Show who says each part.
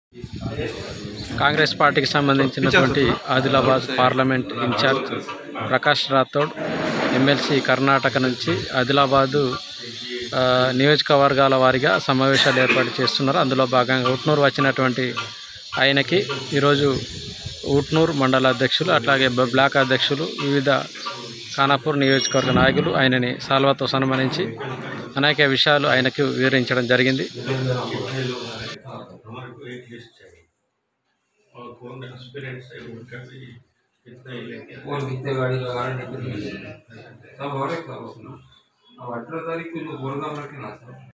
Speaker 1: కాంగ్రెస్ పార్టీకి సంబంధించినటువంటి Adilabad parliament incharge Prakash Rathod MLC Karnataka నుంచి ఆదిలాబాదు ఆ, నియోజకవర్గాల వారీగా సమావేశాలు ఏర్పాటు చేస్తున్నారు అందులో భాగంగా ఉట్నూరు వచ్చినటువంటి ఆయనకి ఈరోజు ఉట్నూరు మండల అధ్యక్షులు అట్లాగే బ- బ్లాక్ అధ్యక్షులు వివిధ ఖానాపూర్ నియోజకవర్గ నాయకులు ఆయనని సాల్వాతో సన్మానించి అనేక విషయాలు ఆయనకు వివరించడం జరిగింది
Speaker 2: हमारे को एक लिस्ट चाहिए और कौन एस्पिरेंट्स है उनका भी कितना ही लेके आए।
Speaker 3: कौन कितने गाड़ी लगा रहे हैं सब हो रहे सब अपना अब अठारह तारीख को जो प्रोग्राम रखे ना सर